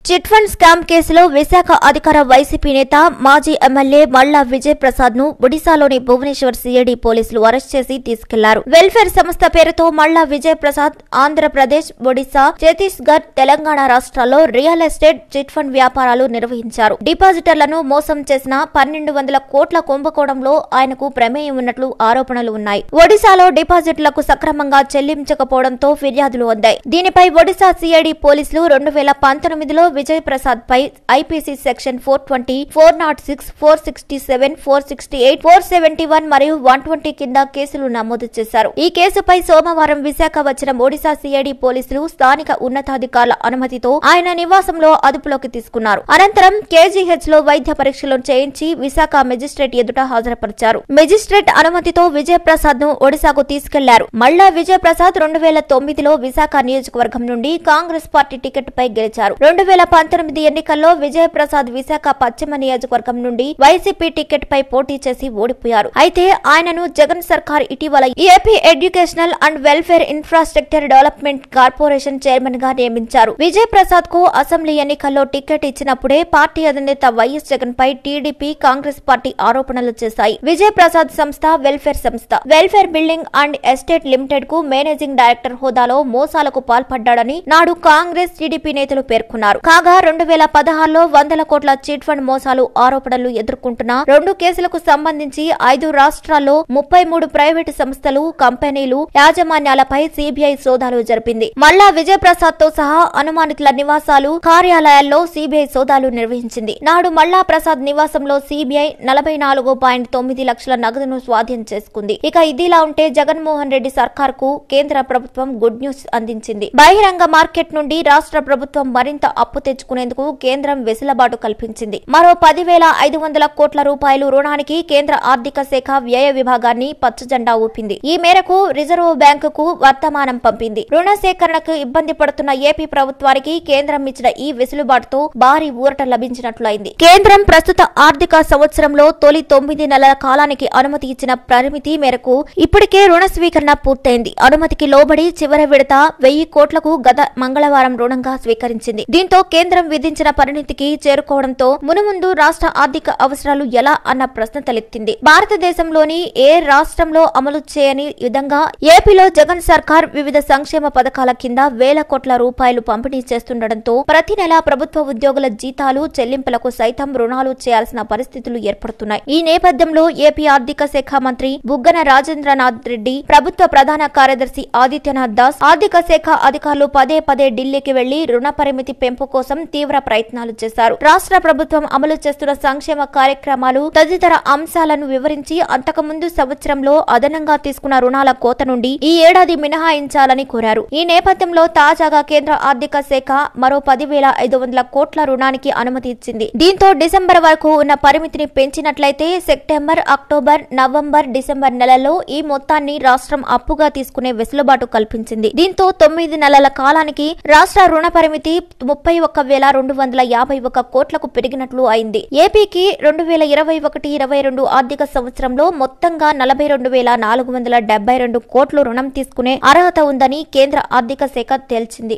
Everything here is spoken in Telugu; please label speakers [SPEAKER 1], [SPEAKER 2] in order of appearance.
[SPEAKER 1] చిట్ ఫండ్ స్కామ్ కేసులో విశాఖ అధికార వైసీపీ నేత మాజీ ఎమ్మెల్యే మల్లా విజయ్ ప్రసాద్ ను ఒడిశాలోని భువనేశ్వర్ సిఐడి పోలీసులు అరెస్ట్ చేసి తీసుకెళ్లారు వెల్ఫేర్ సంస్థ పేరుతో మల్లా విజయ్ ప్రసాద్ ఆంధ్రప్రదేశ్ ఒడిశా ఛత్తీస్గఢ్ తెలంగాణ రాష్ట్రాల్లో రియల్ ఎస్టేట్ చిట్ ఫండ్ వ్యాపారాలు నిర్వహించారు డిపాజిటర్లను మోసం చేసిన పన్నెండు వందల కోట్ల కుంభకోణంలో ఆయనకు ప్రమేయం ఉన్నట్లు ఆరోపణలు ఉన్నాయి ఒడిశాలో డిపాజిట్లకు సక్రమంగా చెల్లించకపోవడంతో ఫిర్యాదులు అందాయి దీనిపై ఒడిశా సిఐడి పోలీసులు రెండు వేల పంతొమ్మిదిలో విజయ్ ప్రసాద్ పై IPC section four twenty four not six four sixty seven four sixty eight four seventy one మరియు వన్ ట్వంటీ కింద కేసులు నమోదు చేశారు ఈ కేసుపై సోమవారం విశాఖ వచ్చిన ఒడిశా సిఐడి పోలీసులు స్థానిక ఉన్నతాధికారుల అనుమతితో ఆయన నివాసంలో అదుపులోకి తీసుకున్నారు అనంతరం కేజీహెచ్ లో వైద్య పరీక్షలు చేయించి విశాఖ మెజిస్ట్రేట్ ఎదుట హాజరుపరిచారు మెజిస్ట్రేట్ అనుమతితో విజయ్ ప్రసాద్ ను ఒడిశాకు తీసుకెళ్లారు మళ్ళా విజయ్ ప్రసాద్ రెండు వేల తొమ్మిదిలో విశాఖ నియోజకవర్గం నుండి కాంగ్రెస్ పార్టీ టికెట్ పై గెలిచారు రెండు వేల పంతొమ్మిది ఎన్నికల్లో విజయ్ ప్రసాద్ విశాఖ పశ్చిమ నియోజకవర్గం నుండి వైసీపీ టికెట్ పై పోటీ చేసి ఓడిపోయారు అయితే ఆయనను జగన్ సర్కార్ ఇటీవల AP educational and welfare infrastructure development corporation chairman గా నియమించారు విజయ్ ప్రసాద్ కు అసెంబ్లీ ఎన్నికల్లో టికెట్ ఇచ్చినప్పుడే పార్టీ అధినేత వైఎస్ జగన్ పై టీడీపీ కాంగ్రెస్ పార్టీ ఆరోపణలు చేశాయి విజయ్ ప్రసాద్ సంస్థ వెల్ఫేర్ సంస్థ welfare building and estate limited కు మేనేజింగ్ డైరెక్టర్ హోదాలో మోసాలకు పాల్పడ్డాడని నాడు కాంగ్రెస్ టీడీపీ నేతలు పేర్కొన్నారు కాగా రెండు వేల పదహారులో వందల కోట్ల చిట్ ఫండ్ మోసాలు ఆరోపణలు ఎదుర్కొంటున్న రెండు కేసులకు సంబంధించి ఐదు రాష్ట్రాల్లో ముప్పై మూడు ప్రైవేటు సంస్థలు కంపెనీలు యాజమాన్యాలపై సిబిఐ సోదాలు జరిపింది మల్లా విజయప్రసాద్ తో సహా అనుమానితుల నివాసాలు కార్యాలయాల్లో సిబిఐ సోదాలు నిర్వహించింది నాడు మల్లా ప్రసాద్ నివాసంలో సిబిఐ నలభై నాలుగు పాయింట్ తొమ్మిది లక్షల నగదును స్వాధీనం చేసుకుంది ఇక ఇదిలా ఉంటే జగన్మోహన్ రెడ్డి సర్కార్ కు కేంద్ర ప్రభుత్వం గుడ్ న్యూస్ అందించింది బహిరంగ మార్కెట్ నుండి రాష్ట్ర ప్రభుత్వం మరింత అప్పు తెచ్చుకునేందుకు కేంద్రం వెసులుబాటు కల్పించింది మరో పదివేల ఐదు వందల కోట్ల రూపాయలు రుణానికి కేంద్ర ఆర్థిక శాఖ వ్యయ విభాగాన్ని పచ్చజెండా ఊపింది ఈ మేరకు రిజర్వ్ బ్యాంకుకు వర్తమానం పంపింది రుణ సేకరణకు ఇబ్బంది పడుతున్న ఏపీ ప్రభుత్వానికి కేంద్రం ఇచ్చిన ఈ వెసులుబాటుతో భారీ ఊరట లభించినట్లయింది కేంద్రం ప్రస్తుత ఆర్థిక సంవత్సరంలో తొలి తొమ్మిది నెలల కాలానికి అనుమతి ఇచ్చిన పరిమితి మేరకు ఇప్పటికే రుణ స్వీకరణ పూర్తయింది అనుమతికి లోబడి చివరి విడత వెయ్యి కోట్లకు గత మంగళవారం రుణంగా స్వీకరించింది దీంతో కేంద్రం విధించిన పరిణితికి చేరుకోవడంతో మునుముందు రాష్ట్ర ఆర్థిక అవసరాలు ఎలా అన్న ప్రశ్న తలెత్తింది భారతదేశంలోని ఏ రాష్ట్రంలో అమలు చేయని విధంగా ఏపీలో జగన్ సర్కార్ వివిధ సంక్షేమ పథకాల కింద వేల కోట్ల రూపాయలు పంపిణీ చేస్తుండటంతో ప్రతి నెల ప్రభుత్వ ఉద్యోగుల జీతాలు చెల్లింపులకు సైతం రుణాలు చేయాల్సిన పరిస్థితులు ఏర్పడుతున్నాయి ఈ నేపథ్యంలో ఏపీ ఆర్థిక శాఖ మంత్రి బుగ్గన రాజేంద్రనాథ్ రెడ్డి ప్రభుత్వ ప్రధాన కార్యదర్శి ఆదిత్యనాథ్ దాస్ ఆర్థిక శాఖ అధికారులు పదే పదే ఢిల్లీకి వెళ్లి రుణ పరిమితి పెంపు కోసం తీవ్ర ప్రయత్నాలు చేశారు రాష్ట్ర ప్రభుత్వం అమలు చేస్తున్న సంక్షేమ కార్యక్రమాలు తదితర అంశాలను వివరించి అంతకుముందు సంవత్సరంలో అదనంగా తీసుకున్న రుణాల కోత నుండి ఈ ఏడాది మినహాయించాలని కోరారు ఈ నేపథ్యంలో తాజాగా కేంద్ర ఆర్థిక శాఖ మరో పదివేల ఐదు వందల కోట్ల రుణానికి అనుమతి ఇచ్చింది దీంతో డిసెంబర్ వరకు ఉన్న పరిమితిని పెంచినట్లయితే సెప్టెంబర్ అక్టోబర్ నవంబర్ డిసెంబర్ నెలల్లో ఈ మొత్తాన్ని రాష్ట్రం అప్పుగా తీసుకునే వెసులుబాటు కల్పించింది దీంతో తొమ్మిది నెలల కాలానికి రాష్ట్ర రుణ పరిమితి ముప్పై ఒక్క వేల రెండు వందల యాభై ఒక్క కోట్లకు పెరిగినట్లు అయింది ఏపీకి రెండు వేల ఇరవై ఒకటి ఇరవై రెండు ఆర్థిక సంవత్సరంలో మొత్తంగా నలభై రెండు వేల నాలుగు వందల డెబ్బై రెండు కోట్లు రుణం తీసుకునే అర్హత ఉందని కేంద్ర ఆర్థిక శాఖ తేల్చింది